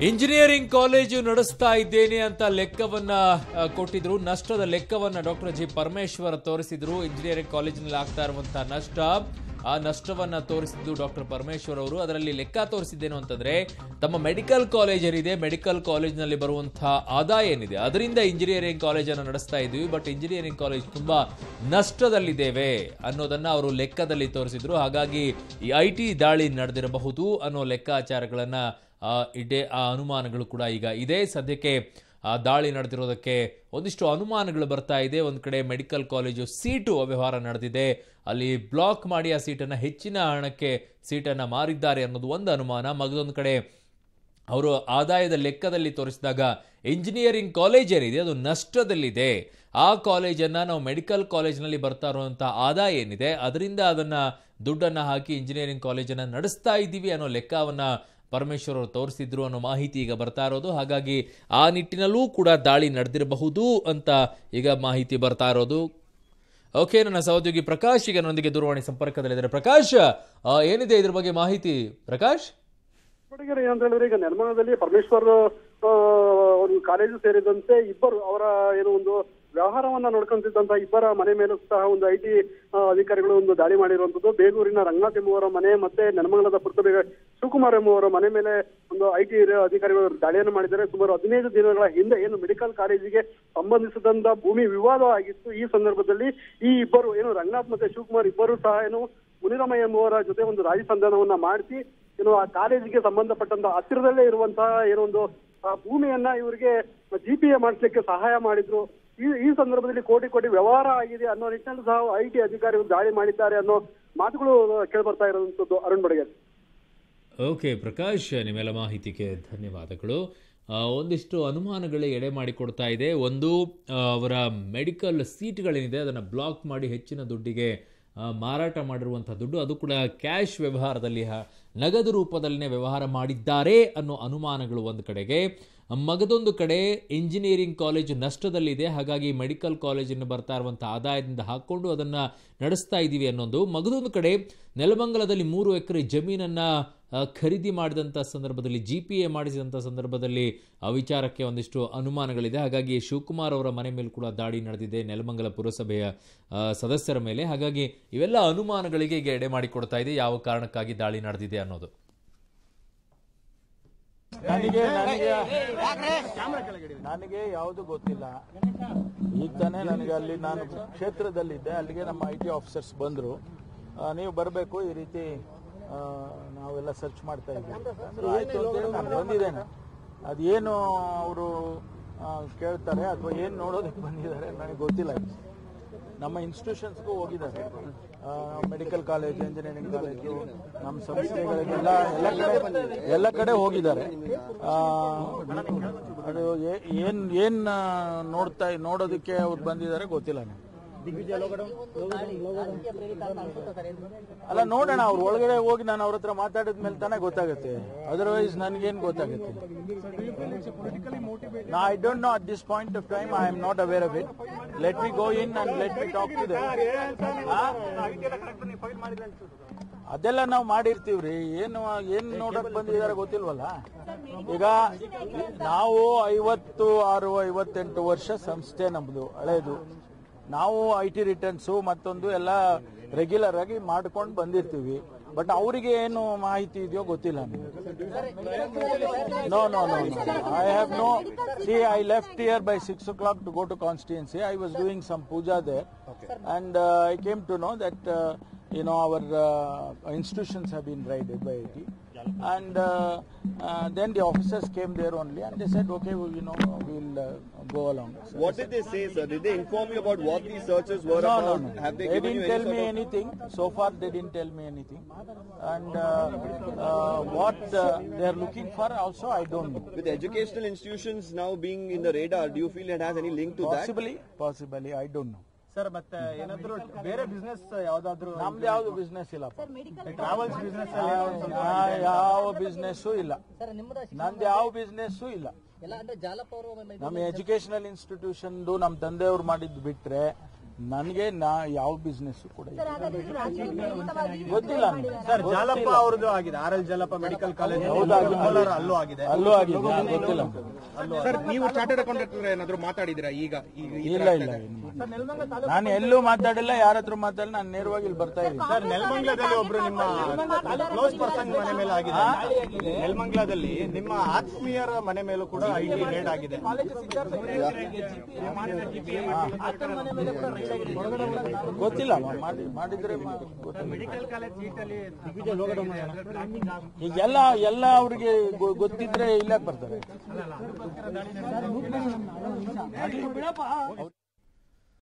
Engineering college ನಡೆಸ್ತಾ ಇದ್ದೇನೆ ಅಂತ ಲೆಕ್ಕವನ್ನ ಆ, ಕೊಟ್ಟಿದ್ರು ನಷ್ಟದ ಲೆಕ್ಕವನ್ನ ಡಾಕ್ಟರ್ ಜಿ ಪರಮೇಶ್ವರ್ ತೋರಿಸಿದ್ರು ಇಂಜಿನಿಯರಿಂಗ್ ಕಾಲೇಜಿನಲ್ಲಿ ಆಗ್ತಾ ಇರುವಂತಹ ನಷ್ಟ ಆ ನಷ್ಟವನ್ನ ತೋರಿಸಿದ್ದು ಡಾಕ್ಟರ್ ಪರಮೇಶ್ವರ್ ಅವರು ಅದರಲ್ಲಿ ಲೆಕ್ಕ ತೋರಿಸಿದ್ದೇನು ಅಂತಂದ್ರೆ ತಮ್ಮ ಮೆಡಿಕಲ್ ಕಾಲೇಜ್ ಏನಿದೆ ಮೆಡಿಕಲ್ ಕಾಲೇಜ್ನಲ್ಲಿ ಬರುವಂತಹ ಆದಾಯ ಏನಿದೆ ಅದರಿಂದ ಇಂಜಿನಿಯರಿಂಗ್ ಕಾಲೇಜನ್ನು ನಡೆಸ್ತಾ ಇದ್ವಿ ಬಟ್ ಇಂಜಿನಿಯರಿಂಗ್ ಕಾಲೇಜ್ ತುಂಬಾ ನಷ್ಟದಲ್ಲಿದ್ದೇವೆ ಅನ್ನೋದನ್ನ ಅವರು ಲೆಕ್ಕದಲ್ಲಿ ತೋರಿಸಿದ್ರು ಹಾಗಾಗಿ ಈ ಐ ಟಿ ದಾಳಿ ನಡೆದಿರಬಹುದು ಅನ್ನೋ ಲೆಕ್ಕಾಚಾರಗಳನ್ನ ಆ, ಇಡೇ ಆ ಅನುಮಾನಗಳು ಕೂಡ ಈಗ ಇದೆ ಸದ್ಯಕ್ಕೆ ಆ ದಾಳಿ ನಡೆದಿರೋದಕ್ಕೆ ಒಂದಿಷ್ಟು ಅನುಮಾನಗಳು ಬರ್ತಾ ಇದೆ ಒಂದು ಕಡೆ ಮೆಡಿಕಲ್ ಕಾಲೇಜು ಸೀಟು ಅವ್ಯವಹಾರ ನಡೆದಿದೆ ಅಲ್ಲಿ ಬ್ಲಾಕ್ ಮಾಡಿ ಆ ಸೀಟನ್ನು ಹೆಚ್ಚಿನ ಹಣಕ್ಕೆ ಸೀಟನ್ನು ಮಾರಿದ್ದಾರೆ ಅನ್ನೋದು ಒಂದು ಅನುಮಾನ ಮಗದೊಂದು ಕಡೆ ಅವರು ಆದಾಯದ ಲೆಕ್ಕದಲ್ಲಿ ತೋರಿಸಿದಾಗ ಇಂಜಿನಿಯರಿಂಗ್ ಕಾಲೇಜ್ ಏನಿದೆ ಅದು ನಷ್ಟದಲ್ಲಿದೆ ಆ ಕಾಲೇಜನ್ನು ನಾವು ಮೆಡಿಕಲ್ ಕಾಲೇಜ್ನಲ್ಲಿ ಬರ್ತಾ ಇರುವಂಥ ಆದಾಯ ಏನಿದೆ ಅದರಿಂದ ಅದನ್ನ ದುಡ್ಡನ್ನು ಹಾಕಿ ಇಂಜಿನಿಯರಿಂಗ್ ಕಾಲೇಜನ್ನು ನಡೆಸ್ತಾ ಇದ್ದೀವಿ ಅನ್ನೋ ಲೆಕ್ಕವನ್ನ ಪರಮೇಶ್ವರ್ ಅವರು ತೋರಿಸಿದ್ರು ಅನ್ನೋ ಮಾಹಿತಿ ಈಗ ಬರ್ತಾ ಇರೋದು ಹಾಗಾಗಿ ಆ ನಿಟ್ಟಿನಲ್ಲೂ ಕೂಡ ದಾಳಿ ನಡೆದಿರಬಹುದು ಅಂತ ಈಗ ಮಾಹಿತಿ ಬರ್ತಾ ಇರೋದು ಓಕೆ ನನ್ನ ಸಹೋದ್ಯೋಗಿ ಪ್ರಕಾಶ್ ಈಗ ನನ್ನೊಂದಿಗೆ ದೂರವಾಣಿ ಸಂಪರ್ಕದಲ್ಲಿದ್ದಾರೆ ಪ್ರಕಾಶ್ ಆ, ಏನಿದೆ ಇದ್ರ ಬಗ್ಗೆ ಮಾಹಿತಿ ಪ್ರಕಾಶ್ ಕೊಡಗೆರೆ ಅಂತ ಹೇಳಿದ್ರೆ ಈಗ ನಿರ್ಮಾಣದಲ್ಲಿ ಪರಮೇಶ್ವರ್ ಆ, ಒಂದು ಕಾಲೇಜು ಸೇರಿದಂತೆ ಇಬ್ಬರು ಅವರ ಏನು ಒಂದು ವ್ಯವಹಾರವನ್ನ ನೋಡ್ಕೊಂತಿದ್ದಂತ ಇಬ್ಬರ ಮನೆ ಮೇಲೂ ಸಹ ಒಂದು ಐ ಟಿ ಅಧಿಕಾರಿಗಳು ಒಂದು ದಾಳಿ ಮಾಡಿರುವಂತದ್ದು ಬೇಗೂರಿನ ರಂಗನಾಥ್ ಎಂಬುವರ ಮನೆ ಮತ್ತೆ ನೆಲಮಂಗಲದ ಪುರ್ತಬೇಗ ಶಿವಕುಮಾರ್ ಎಂಬುವರ ಮನೆ ಮೇಲೆ ಒಂದು ಐ ಟಿ ಅಧಿಕಾರಿಗಳು ದಾಳಿಯನ್ನು ಮಾಡಿದ್ದಾರೆ ಸುಮಾರು ಹದಿನೈದು ದಿನಗಳ ಹಿಂದೆ ಏನು ಮೆಡಿಕಲ್ ಕಾಲೇಜಿಗೆ ಸಂಬಂಧಿಸಿದಂತ ಭೂಮಿ ವಿವಾದ ಆಗಿತ್ತು ಈ ಸಂದರ್ಭದಲ್ಲಿ ಈ ಇಬ್ಬರು ಏನು ರಂಗನಾಥ್ ಮತ್ತೆ ಶಿವಕುಮಾರ್ ಇಬ್ಬರು ಸಹ ಏನು ಮುನಿರಾಮಯ್ಯ ಎಂಬುವರ ಜೊತೆ ಒಂದು ರಾಜಿ ಸಂಧಾನವನ್ನ ಮಾಡಿಸಿ ಏನು ಆ ಕಾಲೇಜಿಗೆ ಸಂಬಂಧಪಟ್ಟಂತ ಹತ್ತಿರದಲ್ಲೇ ಇರುವಂತಹ ಏನೋ ಒಂದು ಆ ಭೂಮಿಯನ್ನ ಇವರಿಗೆ ಜಿ ಪಿ ಎ ಮಾಡಿಸ್ಲಿಕ್ಕೆ ಸಹಾಯ ಮಾಡಿದ್ರು ಈ ಈ ಸಂದರ್ಭದಲ್ಲಿ ಕೋಟಿ ಕೋಟಿ ವ್ಯವಹಾರ ಆಗಿದೆ ಅನ್ನೋ ನಿಟ್ಟಿನಲ್ಲಿ ಸಹ ಐ ಟಿ ಅಧಿಕಾರಿಗಳು ದಾಳಿ ಮಾಡಿದ್ದಾರೆ ಅನ್ನೋ ಮಾತುಗಳು ಕೇಳ್ಬರ್ತಾ ಇರುವಂತದ್ದು ಅರುಣ್ ಬಡಗೇರ್ ಓಕೆ ಪ್ರಕಾಶ್ ನಿಮ್ಮೆಲ್ಲ ಮಾಹಿತಿಗೆ ಧನ್ಯವಾದಗಳು ಆ, ಒಂದಿಷ್ಟು ಅನುಮಾನಗಳೇ ಎಡೆ ಮಾಡಿಕೊಡ್ತಾ ಇದೆ ಒಂದು ಆ, ಅವರ ಮೆಡಿಕಲ್ ಸೀಟ್ಗಳೇನಿದೆ ಅದನ್ನು ಬ್ಲಾಕ್ ಮಾಡಿ ಹೆಚ್ಚಿನ ದುಡ್ಡಿಗೆ ಆ, ಮಾರಾಟ ಮಾಡಿರುವಂಥ ದುಡ್ಡು ಅದು ಕೂಡ ಕ್ಯಾಶ್ ವ್ಯವಹಾರದಲ್ಲಿ ಹ- ನಗದು ರೂಪದಲ್ಲೇ ವ್ಯವಹಾರ ಮಾಡಿದ್ದಾರೆ ಅನ್ನೋ ಅನುಮಾನಗಳು ಒಂದು ಕಡೆಗೆ ಮಗದೊಂದು ಕಡೆ ಇಂಜಿನಿಯರಿಂಗ್ ಕಾಲೇಜು ನಷ್ಟದಲ್ಲಿದೆ ಹಾಗಾಗಿ ಮೆಡಿಕಲ್ ಕಾಲೇಜಿನ ಬರ್ತಾ ಇರುವಂಥ ಆದಾಯದಿಂದ ಹಾಕ್ಕೊಂಡು ಅದನ್ನು ನಡೆಸ್ತಾ ಇದ್ದೀವಿ ಅನ್ನೋದು ಮಗದೊಂದು ಕಡೆ ನೆಲಮಂಗಲದಲ್ಲಿ ಮೂರು ಎಕರೆ ಜಮೀನನ್ನು ಆ, ಖರೀದಿ ಮಾಡಿದಂಥ ಸಂದರ್ಭದಲ್ಲಿ ಜಿ ಪಿ ಎ ಮಾಡಿಸಿದಂಥ ಸಂದರ್ಭದಲ್ಲಿ ಆ ವಿಚಾರಕ್ಕೆ ಒಂದಿಷ್ಟು ಅನುಮಾನಗಳಿದೆ ಹಾಗಾಗಿ ಶಿವಕುಮಾರ್ ಅವರ ಮನೆ ಮೇಲೆ ಕೂಡ ದಾಳಿ ನಡೆದಿದೆ ನೆಲಮಂಗಲ ಪುರಸಭೆಯ ಆ, ಸದಸ್ಯರ ಮೇಲೆ ಹಾಗಾಗಿ ಇವೆಲ್ಲ ಅನುಮಾನಗಳಿಗೆ ಈಗ ಎಡೆ ಮಾಡಿಕೊಡ್ತಾ ಇದೆ ಯಾವ ಕಾರಣಕ್ಕಾಗಿ ದಾಳಿ ನಡೆದಿದೆ ಅನ್ನೋದು ನನಗೆ ನನಗೆ ನನಗೆ ಯಾವುದು ಗೊತ್ತಿಲ್ಲ ಈಗ ತಾನೇ ನನಗೆ ಅಲ್ಲಿ ನಾನು ಕ್ಷೇತ್ರದಲ್ಲಿದ್ದೆ ಅಲ್ಲಿಗೆ ನಮ್ಮ ಐ ಟಿ ಆಫೀಸರ್ಸ್ ಬಂದರು ನೀವು ಬರಬೇಕು ಈ ರೀತಿ ಆ, ನಾವೆಲ್ಲ ಸರ್ಚ್ ಮಾಡ್ತಾ ಇದ್ದೀವಿ ಅಂದ್ರೆ ಆಯ್ತು ಅಂತೇಳಿ ನಾನು ಬಂದಿದ್ದೇನೆ ಅದೇನು ಅವರು ಕೇಳ್ತಾರೆ ಅಥವಾ ಏನು ನೋಡೋದಕ್ಕೆ ಬಂದಿದ್ದಾರೆ ನನಗೆ ಗೊತ್ತಿಲ್ಲ ನಮ್ಮ ಇನ್ಸ್ಟಿಟ್ಯೂಷನ್ಸ್ಗೂ ಹೋಗಿದ್ದಾರೆ ಮೆಡಿಕಲ್ ಕಾಲೇಜ್ ಇಂಜಿನಿಯರಿಂಗ್ ಕಾಲೇಜು ನಮ್ಮ ಸಂಸ್ಥೆಗಳಿಗೆಲ್ಲ ಎಲ್ಲ ಕಡೆ ಎಲ್ಲ ಕಡೆ ಹೋಗಿದ್ದಾರೆ ಆ, ಅದು ಏ- ಏನ್ ಏನ್ ಆ, ನೋಡ್ತಾ ನೋಡೋದಕ್ಕೆ ಅವ್ರು ಬಂದಿದ್ದಾರೆ ಗೊತ್ತಿಲ್ಲ ನನಗೆ ಅಲ್ಲ ನೋಡೋಣ ಅವ್ರ ಒಳಗಡೆ ಹೋಗಿ ನಾನು ಅವ್ರ ಹತ್ರ ಮಾತಾಡಿದ ಮೇಲೆ ತಾನೇ ಗೊತ್ತಾಗುತ್ತೆ ಅದರ್ವೈಸ್ ನನ್ಗೇನ್ ಗೊತ್ತಾಗುತ್ತೆ I don't know at this point of time I am not aware of it let me go in and let me talk to ಅದೆಲ್ಲ ನಾವು ಮಾಡಿರ್ತೀವ್ರಿ ಏನು ಏನ್ ನೋಡಕ್ ಬಂದಿದ್ದಾರೆ ಗೊತ್ತಿಲ್ವಲ್ಲ ಈಗ ನಾವು ಐವತ್ತು ಆರು ಐವತ್ತೆಂಟು ವರ್ಷ ಸಂಸ್ಥೆ ನಮ್ದು ಹಳೇದು ನಾವು ಐ ಟಿ ರಿಟರ್ನ್ಸು ಮತ್ತೊಂದು ಎಲ್ಲ ರೆಗ್ಯುಲರ್ ಆಗಿ ಮಾಡ್ಕೊಂಡು ಬಂದಿರ್ತೀವಿ ಬಟ್ ಅವರಿಗೆ ಏನು ಮಾಹಿತಿ ಇದೆಯೋ ಗೊತ್ತಿಲ್ಲ no no no I have no see I left here by six o'clock to go to constituency I was doing some puja there and uh, I came to know that uh, you know our uh, institutions have been raided by IT and uh, uh, then the officers came there only and they said okay well, you know we'll uh, go along What did they say, sir? Did they inform you about what these searches were no, about? no, no. Have they, they given didn't you tell any me sort of anything. So far, they didn't tell me anything. And uh, uh, what uh, they are looking for, also, I don't know. With educational institutions now being in the radar, do you feel it has any link to that? Possibly, possibly, I don't know. Sir ಮತ್ತೆ ಏನಾದ್ರು ಬೇರೆ business ಯಾವ್ದಾದ್ರು ನಮ್ದು ಯಾವ್ದು business ಇಲ್ಲಪ್ಪ travels business ನಾ ಯಾವ business ಇಲ್ಲ ನಂದು ಯಾವ ಬಿಸ್ನೆಸ್ಸು ಇಲ್ಲ ಎಲ್ಲ ಅಂದ್ರೆ ಜಾಲಪ್ಪ ಅವರು ನಮ್ಮ ಎಜುಕೇಶನಲ್ ಇನ್ಸ್ಟಿಟ್ಯೂಷನ್ದು ನಮ್ಮ ತಂದೆಯವ್ರು ಮಾಡಿದ್ದು ಬಿಟ್ರೆ ನನಗೆ ನಾ ಯಾವ ಬಿಸ್ನೆಸ್ ಕೂಡ ಇಲ್ಲ. ಗೊತ್ತಿಲ್ಲ ಸರ್ ಜಾಲಪ್ಪ ಅವ್ರದ್ದು ಆಗಿದೆ R L Jalappa medical college ಹೌದಾಗಿದೆ. ಕೋಲಾರ ಅಲ್ಲೂ ಆಗಿದೆ ಅಲ್ಲೂ ಆಗಿದೆ ಗೊತ್ತಿಲ್ಲ ಸರ್ ನೀವು ಚಾರ್ಟರ್ಡ್ ಅಕೌಂಟೆಂಟ್ ಏನಾದ್ರು ಮಾತಾಡಿದಿರಾ ಈಗ ಈಗ ಈ ಇಲ್ಲ ಇಲ್ಲ ಏನು ನಾನು ಎಲ್ಲೂ ಮಾತಾಡಿಲ್ಲ ಯಾರ ಹತ್ರ ಮಾತಾಡಿಲ್ಲ ನಾನು ನೇರವಾಗಿ ಇಲ್ಲಿ ಬರ್ತಾ ಇದ್ದೀನಿ ಸರ್ ನೆಲಮಂಗ್ಲದಲ್ಲಿ ಒಬ್ರು ನಿಮ್ಮ ಕ್ಲೋಸ್ ಪರ್ಸನ್ ಮನೆ ಮೇಲೆ ಆಗಿದೆ ನೆಲಮಂಗ್ಲದಲ್ಲಿ ನಿಮ್ಮ ಆತ್ಮೀಯರ ಮನೆ ಮೇಲೂ ಕೂಡ ಐ ಟಿ ರೇಡ್ ಆಗಿದೆ ಗೊತ್ತಿಲ್ಲ ಮಾಡಿ ಮಾಡಿದ್ರೆ ಮಾ- ಗೊತ್ತಿಲ್ಲ. ಈಗ ಎಲ್ಲ ಎಲ್ಲ ಅವ್ರಿಗೆ ಗೊ- ಗೊತ್ತಿದ್ರೆ ಇಲ್ಲೇ ಬರ್ತಾರೆ